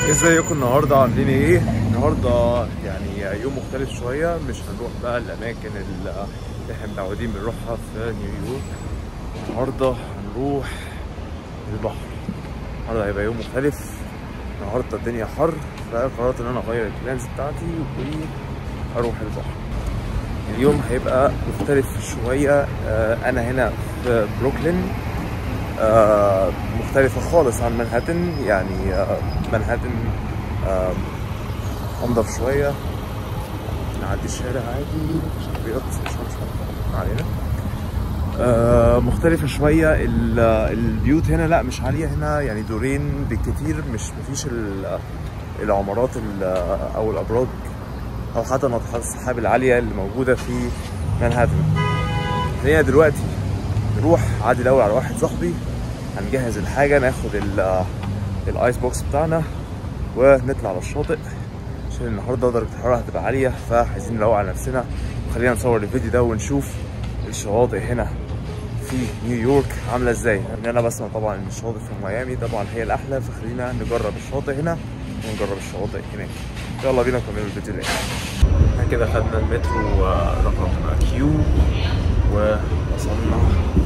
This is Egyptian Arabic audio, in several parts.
ازيكم النهارده عاملين ايه؟ النهارده يعني يوم مختلف شويه مش هنروح بقى الاماكن اللي احنا متعودين بنروحها في نيويورك النهارده هنروح البحر النهارده هيبقى يوم مختلف النهارده الدنيا حر فقررت ان انا اغير البلانز بتاعتي واروح البحر اليوم هيبقى مختلف شويه آه، انا هنا في بروكلين آه، مختلفة خالص عن منهاتن يعني آه، منهاتن آه، أنضف شوية نعدي الشارع عادي عربيات مش مش علينا آه، مختلفة شوية ال- البيوت هنا لا مش عالية هنا يعني دورين بالكتير مش مفيش ال- العمارات ال- أو الأبراج أو حتى ناطحات السحاب العالية اللي موجودة في منهاتن خلينا دلوقتي نروح عادي الاول على واحد صاحبي هنجهز الحاجه ناخد ال- الايس بوكس بتاعنا ونطلع على الشاطئ عشان النهارده درجه الحراره هتبقى عاليه فعايزين نروق على نفسنا وخلينا نصور الفيديو ده ونشوف الشواطئ هنا في نيويورك عامله ازاي ان انا بسمع طبعا ان الشواطئ في ميامي طبعا هي الاحلى فخلينا نجرب الشواطئ هنا ونجرب الشواطئ هناك يلا بينا نكمل الفيديو اللي احنا كده خدنا المترو آه، رقم كيو ووصلنا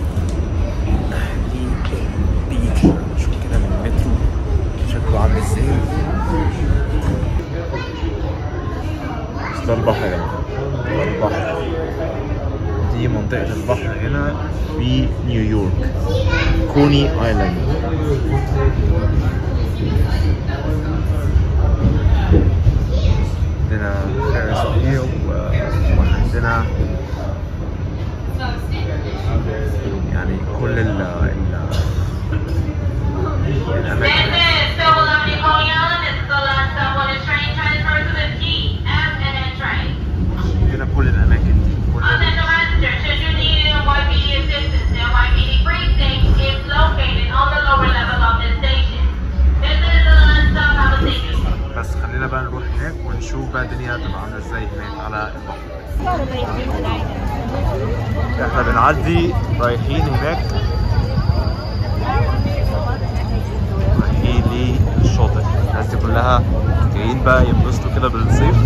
للبيتش شوف كده من المترو شكله عامل ازاي بس ده البحر يا جماعه ده البحر دي منطقة البحر هنا في نيويورك كوني ايلاند عندنا فيرس اهي وعندنا يعني كل ال ال الاماكن This is Civil Liberty Coney Island. This is the last stop on the train transfer to the T, F, and N train. عندنا كل الاماكن دي كل Attention passengers, should you need NYPD assistance, the NYPD precinct is located on the lower level of this station. This is the last stop. Have a seat. بس خلينا بقى نروح هناك ونشوف بقى الدنيا هتبقى عامله ازاي هناك على البحر احنا بنعدي رايحين هناك رايحين للشاطئ الناس دي كلها جايين بقى ينبسطوا كده بالصيف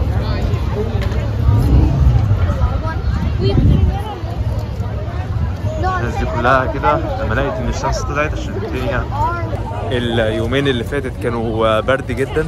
الناس دي كلها كده لما لقيت ان الشمس طلعت عشان الدنيا اليومين اللي فاتت كانوا برد جدا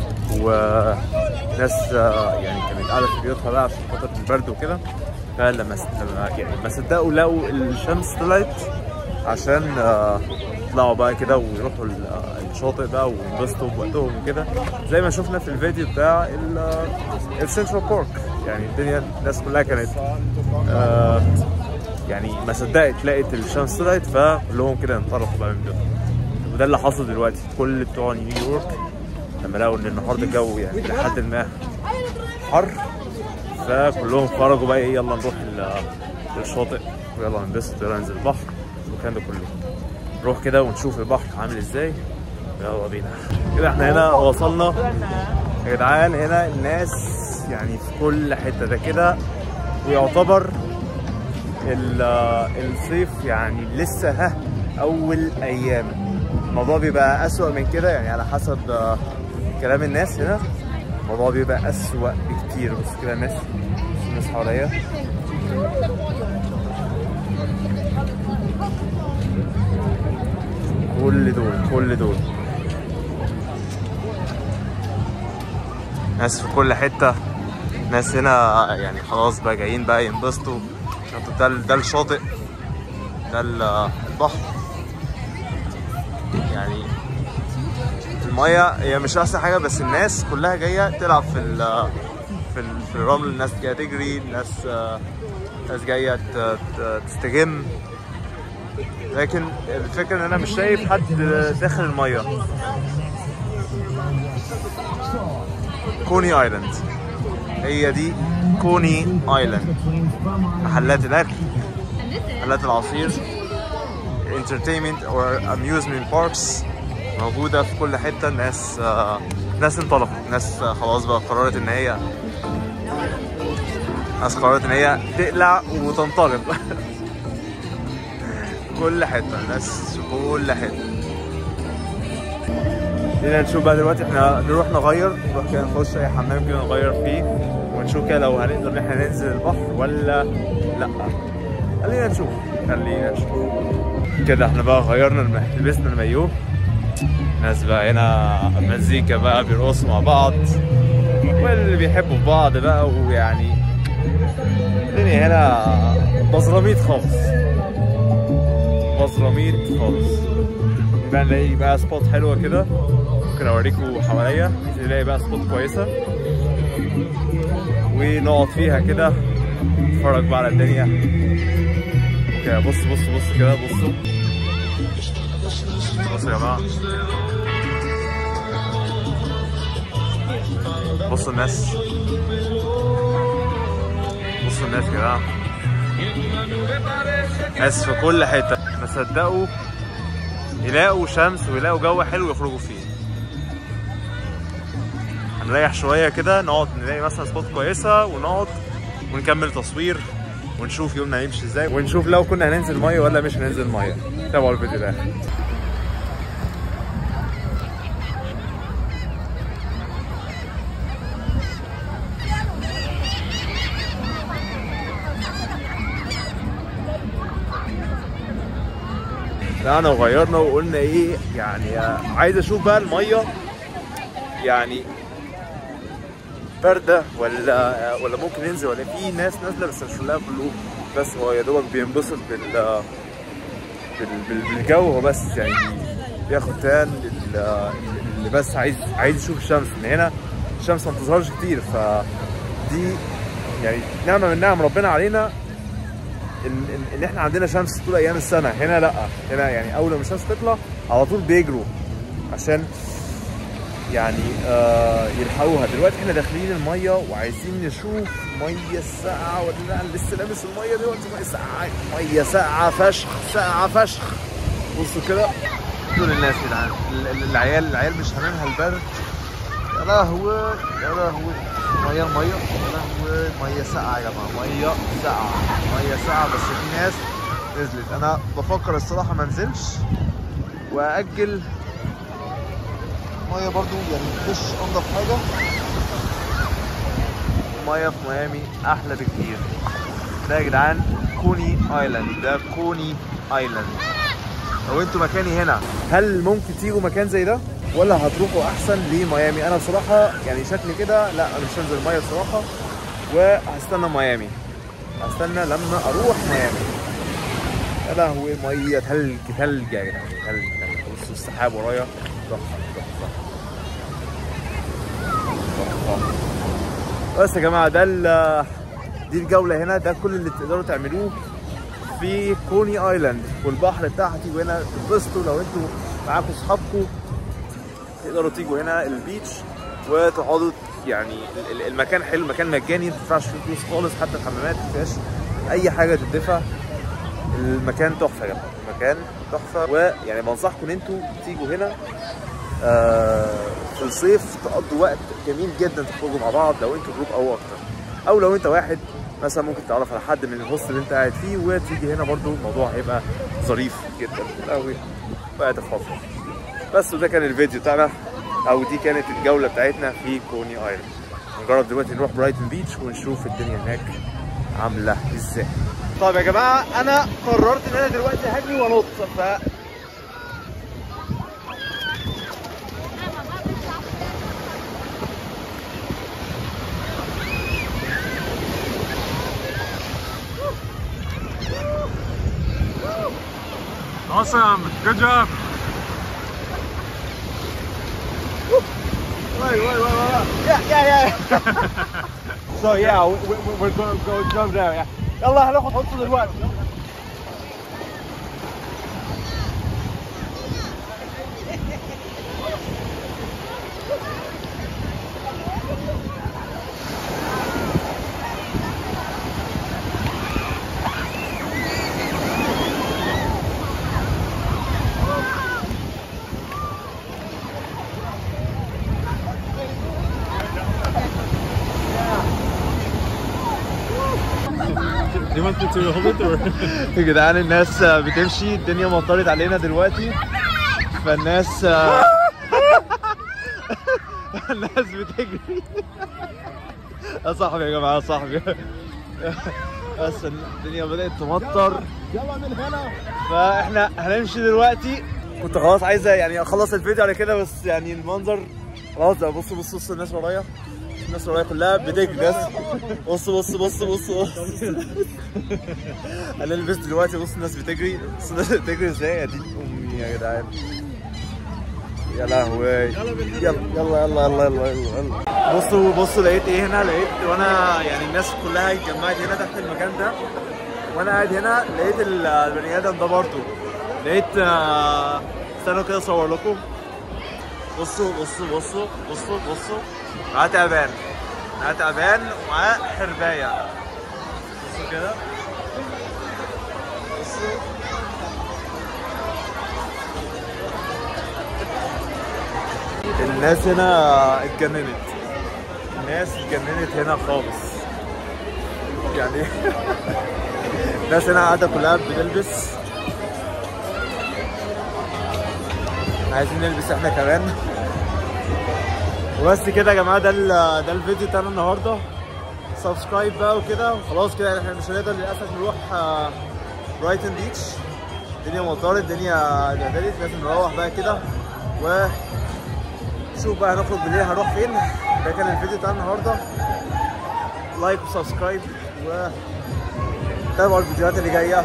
وناس يعني كانت قاعده في بيوتها بقى عشان خاطر البرد وكده فلما لما يعني ما صدقوا لقوا الشمس طلعت عشان آه، يطلعوا بقى كده ويروحوا ال- آه، الشاطئ بقى وينبسطوا بوقتهم وكده زي ما شفنا في الفيديو بتاع السنترال بارك يعني الدنيا الناس كلها كانت آه، يعني ما صدقت لقيت الشمس طلعت فكلهم كده انطلقوا بقى من بيوتهم وده اللي حصل دلوقتي كل بتوع نيويورك لما لقوا ان النهارده الجو يعني لحد ما حر فكلهم خرجوا بقى ايه يلا نروح ال- الشاطئ ويلا ننبسط ويلا ننزل البحر والكلام ده كله نروح كده ونشوف البحر عامل ازاي يلا بينا كده احنا هنا وصلنا يا جدعان هنا الناس يعني في كل حته ده كده ويعتبر ال- الصيف يعني لسه ها اول ايام الموضوع بيبقى اسوأ من كده يعني على حسب آه، كلام الناس هنا الموضوع بيبقى اسوأ بكتير بص كده الناس الناس حواليا كل دول كل دول ناس في كل حتة ناس هنا يعني خلاص بقى جايين بقى ينبسطوا ده ده الشاطئ ده ال- البحر يعني المية هي مش أحسن حاجة بس الناس كلها جاية تلعب في ال في, ال في الرمل الناس جاية تجري الناس آه، ناس جاية ت- ت- تستجم لكن الفكرة إن أنا مش شايف حد داخل المية كوني ايلاند هي دي كوني ايلاند محلات الاكل محلات العصير entertainment or amusement parks موجودة في كل حتة الناس آه، ناس انطلقت ناس آه، خلاص بقى قررت ان هي ناس قررت ان هي تقلع وتنطلق كل حتة ناس في كل حتة خلينا نشوف بقى دلوقتي احنا نروح نغير نروح كده نخش اي حمام كده نغير فيه ونشوف كده لو هنقدر ان احنا ننزل البحر ولا لا خلينا نشوف خلينا نشوف كده احنا بقى غيرنا الم... لبسنا المايوه ناس بقى هنا مزيكا بقى بيرقصوا مع بعض واللي بيحبوا في بعض بقى ويعني الدنيا هنا بزراميط خالص بزراميط خالص بقى نلاقي بقى سبوت حلوه كده ممكن اوريكم حواليا نلاقي بقى سبوت كويسه ونقعد فيها كده نتفرج بقى على الدنيا كده بص بص بص كده بصوا بصوا يا جماعه بصوا الناس بصوا الناس يا جماعه ناس في كل حته ما صدقوا يلاقوا شمس ويلاقوا جو حلو يخرجوا فيه هنريح شويه كده نقعد نلاقي مثلا سبوت كويسه ونقعد ونكمل تصوير ونشوف يومنا هيمشي ازاي ونشوف لو كنا هننزل ميه ولا مش هننزل ميه تابعوا الفيديو ده طلعنا وغيرنا وقلنا ايه يعني عايز اشوف بقى الميه يعني بارده ولا ولا ممكن ننزل ولا في ناس نازله بس مش كلها كلهم بس هو يا دوبك بينبسط بال بال- بال- بالجو هو بس يعني بياخد تان ال- اللي بس عايز عايز يشوف الشمس ان هنا الشمس ما بتظهرش كتير فدي يعني نعمه من نعم ربنا علينا ان ان, إن احنا عندنا شمس طول ايام السنه هنا لا هنا يعني اول ما الشمس تطلع على طول بيجروا عشان يعني آه يلحقوها دلوقتي احنا داخلين الميه وعايزين نشوف ميه ساقعه ولا لا أنا لسه لابس الميه دلوقتي ميه ساقعه ميه ساقعه فشخ ساقعه فشخ بصوا كده دول الناس يا جدعان ال- ال- العيال العيال مش هاممها البرد يا لهوي يا لهوي ميه ميه يا لهوي ميه ساقعه يا جماعه ميه ساقعه ميه ساقعه بس في ناس نزلت انا بفكر الصراحه ما انزلش واجل ميه برضو يعني مش انضف حاجه الميه في ميامي احلى بكتير ده يا جدعان كوني ايلاند ده كوني ايلاند لو انتوا مكاني هنا هل ممكن تيجوا مكان زي ده ولا هتروحوا احسن لميامي انا بصراحه يعني شكلي كده لا انا مش هنزل الميه بصراحه وهستنى ميامي هستنى لما اروح ميامي يا لهوي ميه تلج تلج يا جدعان تلج تلج بصوا السحاب ورايا تحفه تحفه تحفه بس يا جماعه ده ال- دي الجوله هنا ده كل اللي تقدروا تعملوه في كوني ايلاند والبحر بتاعها تيجوا هنا تنبسطوا لو انتوا معاكم اصحابكم تقدروا تيجوا هنا البيتش وتقعدوا يعني ال- ال- المكان حلو المكان مجاني ما تدفعش فيه فلوس خالص حتى الحمامات ما فيهاش اي حاجه تدفع المكان تحفه يا جماعه المكان تحفه ويعني بنصحكم ان انتوا تيجوا هنا آه، في الصيف تقضوا وقت جميل جدا تخرجوا مع بعض لو انتوا جروب او اكتر او لو انت واحد مثلا ممكن تعرف على حد من الهوست اللي انت قاعد فيه وتيجي هنا برضو الموضوع هيبقى ظريف جدا قوي وقت فتره بس وده كان الفيديو بتاعنا او دي كانت الجوله بتاعتنا في كوني ايلاند نجرب دلوقتي نروح برايتن بيتش ونشوف الدنيا هناك عامله ازاي طيب يا جماعه انا قررت ان انا دلوقتي هجري وانط ف Awesome. Good job. Wait, wait, wait, wait. Yeah, yeah, yeah. so yeah, we, we, we're going to go jump down. Yeah. يلا هناخد حطه دلوقتي. Do you want me to hold it or? يا جدعان الناس بتمشي الدنيا مطرت علينا دلوقتي فالناس الناس بتجري يا صاحبي يا جماعه يا صاحبي بس الدنيا بدات تمطر يلا من هنا فاحنا هنمشي دلوقتي كنت خلاص عايزه يعني اخلص الفيديو على كده بس يعني المنظر خلاص بقى بصوا بصوا بصوا الناس ورايا الناس ورايا كلها بتجري بس بص بص بص بص بص انا لبست دلوقتي بص الناس بتجري بص الناس بتجري ازاي يا دين امي يا جدعان يا لهوي يلا يلا يلا يلا يلا يلا, يلا. بصوا بصوا لقيت ايه هنا لقيت وانا يعني الناس كلها اتجمعت هنا تحت المكان ده وانا قاعد هنا لقيت ال- البني ادم ده برضه لقيت آه، استنوا كده اصور لكم بصوا بصوا بصوا بصوا بصوا معاه تعبان معاه تعبان ومعاه حربايه بصوا كده بصوا الناس هنا اتجننت الناس اتجننت هنا خالص يعني الناس هنا قاعده كلها بتلبس عايزين نلبس احنا كمان وبس كده يا جماعه ده ال- ده الفيديو بتاعنا النهارده سبسكرايب بقى وكده وخلاص كده احنا مش هنقدر للاسف نروح آه، برايتن بيتش الدنيا مطرت الدنيا اتبهدلت لازم نروح بقى كده و شوف بقى هنخرج بالليل هنروح فين ده كان الفيديو بتاع النهارده لايك وسبسكرايب و تابعوا الفيديوهات اللي جايه